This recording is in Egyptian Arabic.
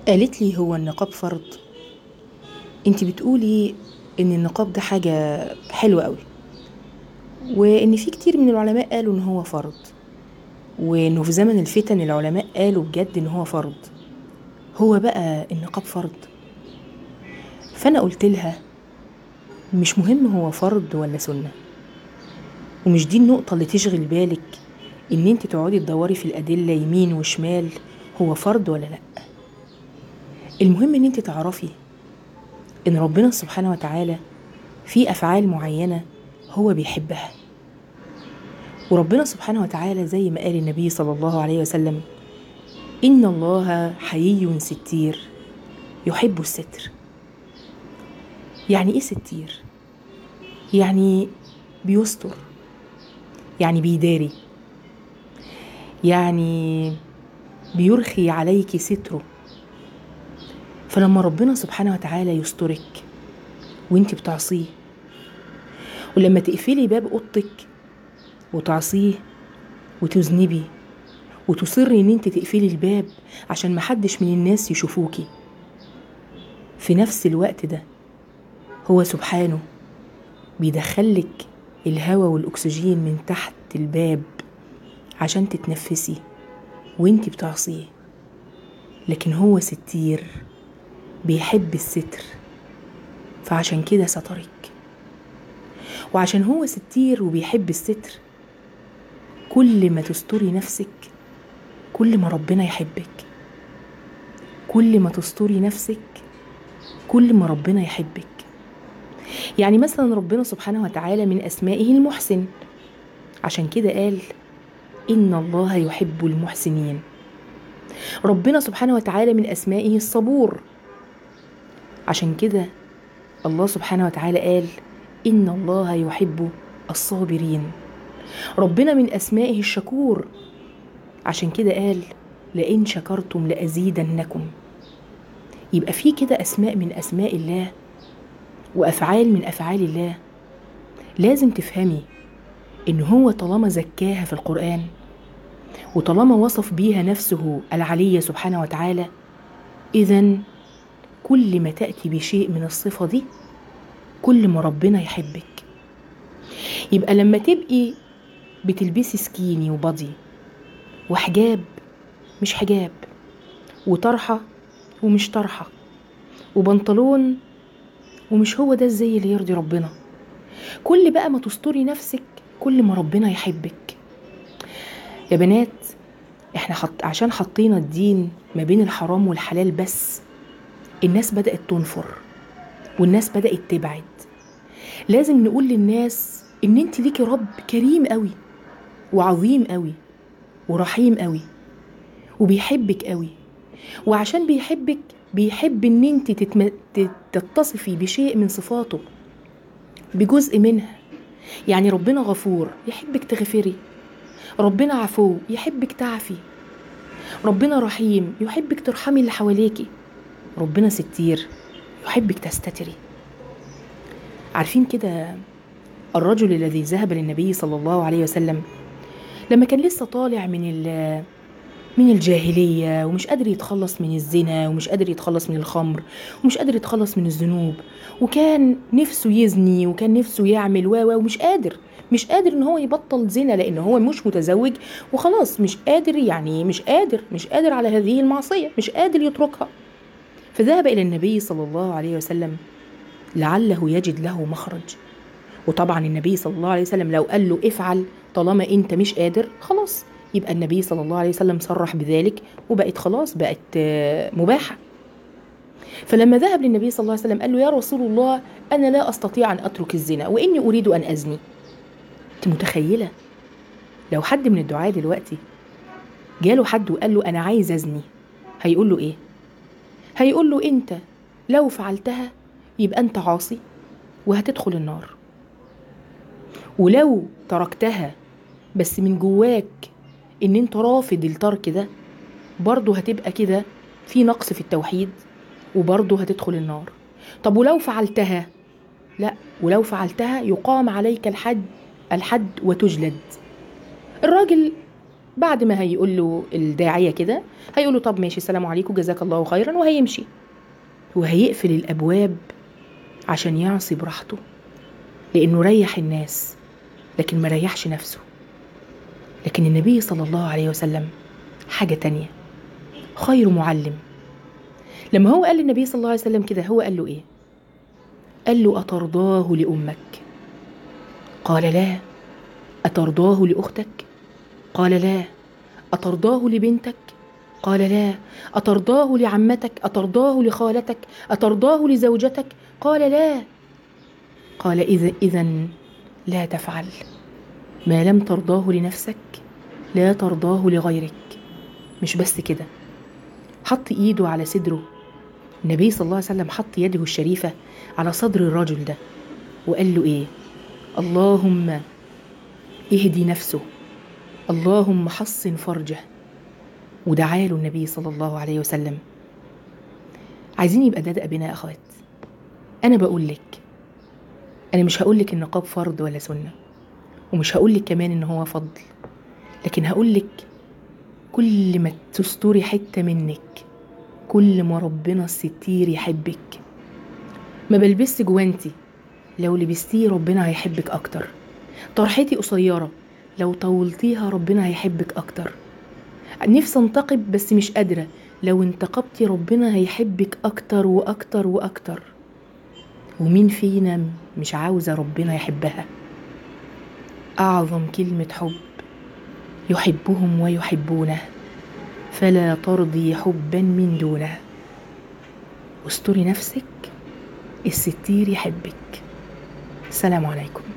قالت لي هو النقاب فرض انت بتقولي ان النقاب ده حاجة حلوة قوي وان في كتير من العلماء قالوا ان هو فرض وانه في زمن الفتن العلماء قالوا بجد ان هو فرض هو بقى النقاب فرض فانا قلت لها مش مهم هو فرض ولا سنة ومش دي النقطة اللي تشغل بالك ان انت تقعدي تدوري في الادلة يمين وشمال هو فرض ولا لأ المهم ان انت تعرفي ان ربنا سبحانه وتعالى في افعال معينه هو بيحبها وربنا سبحانه وتعالى زي ما قال النبي صلى الله عليه وسلم ان الله حيي ستير يحب الستر يعني ايه ستير يعني بيستر يعني بيداري يعني بيرخي عليك ستره فلما ربنا سبحانه وتعالى يسترك وانت بتعصيه ولما تقفلي باب اوضتك وتعصيه وتذنبي وتصري ان انت تقفلي الباب عشان محدش من الناس يشوفوكي في نفس الوقت ده هو سبحانه بيدخلك الهواء والاكسجين من تحت الباب عشان تتنفسي وانت بتعصيه لكن هو ستير بيحب الستر فعشان كده سترك وعشان هو ستير وبيحب الستر كل ما تستري نفسك كل ما ربنا يحبك كل ما تستري نفسك كل ما ربنا يحبك يعني مثلا ربنا سبحانه وتعالى من اسمائه المحسن عشان كده قال ان الله يحب المحسنين ربنا سبحانه وتعالى من اسمائه الصبور عشان كده الله سبحانه وتعالى قال ان الله يحب الصابرين ربنا من اسمائه الشكور عشان كده قال لئن شكرتم لازيدنكم يبقى في كده اسماء من اسماء الله وافعال من افعال الله لازم تفهمي ان هو طالما زكاها في القران وطالما وصف بيها نفسه العلي سبحانه وتعالى اذا كل ما تاتي بشيء من الصفه دي كل ما ربنا يحبك يبقى لما تبقي بتلبسي سكيني وبادي وحجاب مش حجاب وطرحه ومش طرحه وبنطلون ومش هو ده الزي اللي يرضي ربنا كل بقى ما تستري نفسك كل ما ربنا يحبك يا بنات احنا حط عشان حطينا الدين ما بين الحرام والحلال بس الناس بدأت تنفر والناس بدأت تبعد لازم نقول للناس ان انت ليكي رب كريم قوي وعظيم قوي ورحيم قوي وبيحبك قوي وعشان بيحبك بيحب ان انت تتم... تتصفي بشيء من صفاته بجزء منها يعني ربنا غفور يحبك تغفري ربنا عفو يحبك تعفي ربنا رحيم يحبك ترحمي اللي حواليكي ربنا ستير يحبك تستتري عارفين كده الرجل الذي ذهب للنبي صلى الله عليه وسلم لما كان لسه طالع من من الجاهلية ومش قادر يتخلص من الزنا ومش قادر يتخلص من الخمر ومش قادر يتخلص من الذنوب وكان نفسه يزني وكان نفسه يعمل و ومش قادر مش قادر ان هو يبطل زنا لان هو مش متزوج وخلاص مش قادر يعني مش قادر مش قادر على هذه المعصية مش قادر يتركها فذهب الى النبي صلى الله عليه وسلم لعله يجد له مخرج وطبعا النبي صلى الله عليه وسلم لو قال له افعل طالما انت مش قادر خلاص يبقى النبي صلى الله عليه وسلم صرح بذلك وبقت خلاص بقت مباحة فلما ذهب للنبي صلى الله عليه وسلم قال له يا رسول الله أنا لا أستطيع أن أترك الزنا وإني أريد أن أزني أنت متخيلة لو حد من الدعاة دلوقتي جاله حد وقال له أنا عايز أزني هيقول له إيه هيقول له أنت لو فعلتها يبقى أنت عاصي وهتدخل النار ولو تركتها بس من جواك ان انت رافض الترك ده برضه هتبقى كده في نقص في التوحيد وبرضه هتدخل النار طب ولو فعلتها لا ولو فعلتها يقام عليك الحد الحد وتجلد الراجل بعد ما هيقول له الداعيه كده هيقول له طب ماشي السلام عليكم جزاك الله خيرا وهيمشي وهيقفل الابواب عشان يعصي براحته لانه ريح الناس لكن ما ريحش نفسه لكن النبي صلى الله عليه وسلم حاجه تانيه خير معلم لما هو قال للنبي صلى الله عليه وسلم كده هو قال له ايه قال له اترضاه لامك قال لا اترضاه لاختك قال لا اترضاه لبنتك قال لا اترضاه لعمتك اترضاه لخالتك اترضاه لزوجتك قال لا قال اذا اذا لا تفعل ما لم ترضاه لنفسك لا ترضاه لغيرك مش بس كده حط ايده على صدره النبي صلى الله عليه وسلم حط يده الشريفة على صدر الرجل ده وقال له ايه اللهم اهدي نفسه اللهم حصن فرجه ودعا له النبي صلى الله عليه وسلم عايزين يبقى ده دأبنا يا اخوات انا بقول لك انا مش هقول لك النقاب فرض ولا سنه ومش هقول لك كمان ان هو فضل لكن هقول لك كل ما تستوري حته منك كل ما ربنا الستير يحبك ما بلبسش جوانتي لو لبستيه ربنا هيحبك اكتر طرحتي قصيره لو طولتيها ربنا هيحبك اكتر نفسي انتقب بس مش قادره لو انتقبتي ربنا هيحبك اكتر واكتر واكتر ومين فينا مش عاوزه ربنا يحبها اعظم كلمه حب يحبهم ويحبونه فلا ترضي حبا من دونه استري نفسك الستير يحبك السلام عليكم